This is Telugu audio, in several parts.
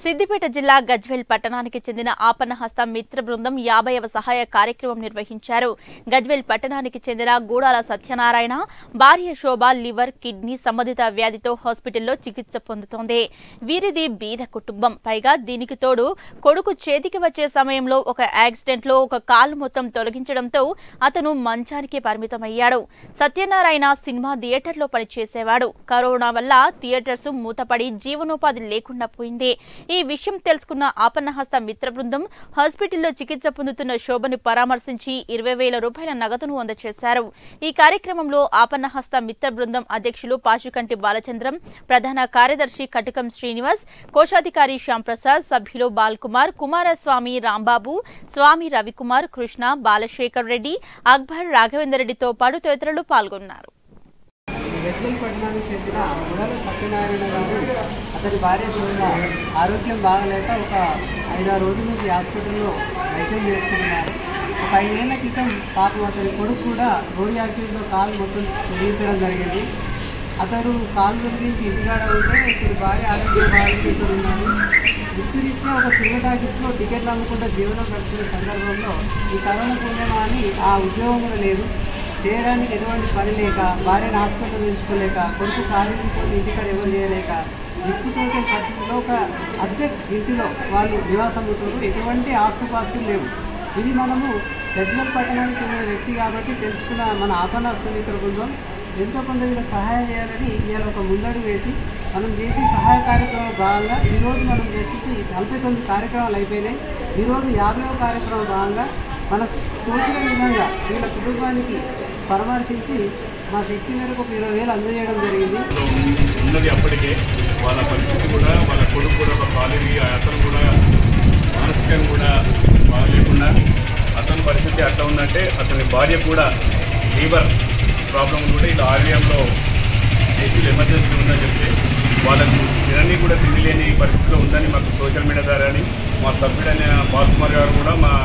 సిద్దిపేట జిల్లా గజ్వేల్ పట్టణానికి చెందిన ఆపన్నహస్త మిత్ర బృందం యాభైవ సహాయ కార్యక్రమం నిర్వహించారు గజ్వేల్ పట్టణానికి చెందిన గూడాల సత్యనారాయణ భార్య శోభ లివర్ కిడ్నీ సంబంధిత వ్యాధితో హాస్పిటల్లో చికిత్స పొందుతోంది వీరిది బీద కుటుంబం పైగా దీనికి తోడు కొడుకు చేతికి వచ్చే సమయంలో ఒక యాక్సిడెంట్ లో ఒక కాలు మొత్తం తొలగించడంతో అతను మంచానికి పరిమితమయ్యాడు సత్యనారాయణ సినిమా థియేటర్లో పనిచేసేవాడు కరోనా వల్ల థియేటర్స్ మూతపడి జీవనోపాధి లేకుండా పోయింది ఈ విషయం తెలుసుకున్న ఆపన్నహస్త మిత్ర బృందం హాస్పిటల్లో చికిత్స పొందుతున్న శోభను పరామర్శించి ఇరవై వేల రూపాయల నగదును అందజేశారు ఈ కార్యక్రమంలో ఆపన్నహస్త మిత్ర బృందం అధ్యక్షులు పాశుకంటి బాలచంద్రం ప్రధాన కార్యదర్శి కటకం శ్రీనివాస్ కోశాధికారి శ్యాంప్రసాద్ సభ్యులు బాల్కుమార్ కుమారస్వామి రాంబాబు స్వామి రవికుమార్ కృష్ణ బాలశేఖర్ రెడ్డి అక్బర్ రాఘవేందర్ రెడ్డితో పాటు తదితరులు పాల్గొన్నారు వెజ్జల్ పట్టణానికి చెందిన ఉడాల సత్యనారాయణ గారు అతని భార్య శోభ ఆరోగ్యం బాగలేక ఒక ఐదారు రోజుల నుంచి హాస్పిటల్లో వైద్యం చేసుకుంటున్నారు ఒక ఐదేళ్ల క్రితం పాపం అతని కొడుకు కూడా రోడ్ యాక్సిడెంట్లో కాలు మొత్తం తొలగించడం జరిగింది అతడు కాలు తొలగించి ఇంటికాడ ఉంటే ఇతని భార్య ఆరోగ్యం బాగాలేక ఇక్కడ ఉన్నాడు వృత్తిరీత్యా ఒక సినిమా టాకీస్లో టికెట్లు అమ్ముకుంటూ జీవనం గడుపుతున్న సందర్భంలో ఈ కరోనా పుణ్యమా అని ఆ ఉద్యోగం కూడా లేదు చేయడానికి ఎటువంటి పని లేక భార్యను హాస్పిటల్ ఉంచుకోలేక కొడుకు కాలేజీకి పోయి ఇంటికాడ ఎవరు చేయలేక దిక్కుతోచని పరిస్థితిలో ఒక అద్దె ఇంటిలో వాళ్ళు నివాసం ఉంటున్నారు ఎటువంటి ఆస్తుపాస్తులు లేవు ఇది మనము రెగ్యులర్ పట్టణానికి చెందిన వ్యక్తి కాబట్టి తెలుసుకున్న మన ఆపన్న స్నేహితుల బృందం ఎంతో కొంత వీళ్ళకి సహాయం చేయాలని ఇవాళ ఒక ముందడుగు వేసి మనం చేసే సహాయ కార్యక్రమం భాగంగా ఈరోజు మనం చేసేది నలభై తొమ్మిది కార్యక్రమాలు అయిపోయినాయి ఈరోజు యాభైవ కార్యక్రమం భాగంగా మనకు తోచిన విధంగా వీళ్ళ కుటుంబానికి పరామర్శించి మా శక్తి మేరకు ఒక ఇరవై వేలు అందజేయడం జరిగింది ఉన్నది అప్పటికే వాళ్ళ పరిస్థితి కూడా వాళ్ళ కొడుకు కూడా ఒక కాలేజీ అతను కూడా మానసికంగా కూడా బాగలేకుండా అతని పరిస్థితి అట్లా ఉందంటే అతని భార్య కూడా లీవర్ ప్రాబ్లం కూడా ఇలా ఆర్వీఎంలో ఏసీలు ఎమర్జెన్సీ ఉందని చెప్తే వాళ్ళకు ఇవన్నీ కూడా తినలేని పరిస్థితిలో ఉందని మాకు సోషల్ మీడియా ద్వారా అని మా సభ్యుడైన బాలకుమార్ గారు కూడా మా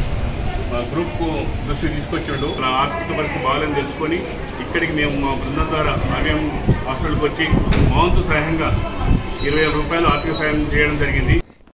మా గ్రూప్కు దృష్టి తీసుకొచ్చాడు నా ఆర్థిక పరిస్థితి బాగాలని తెలుసుకొని ఇక్కడికి మేము మా బృందం ద్వారా ఆర్యం హాస్పిటల్కి వచ్చి మా వంతు సహాయంగా ఇరవై వేల రూపాయలు ఆర్థిక సాయం చేయడం జరిగింది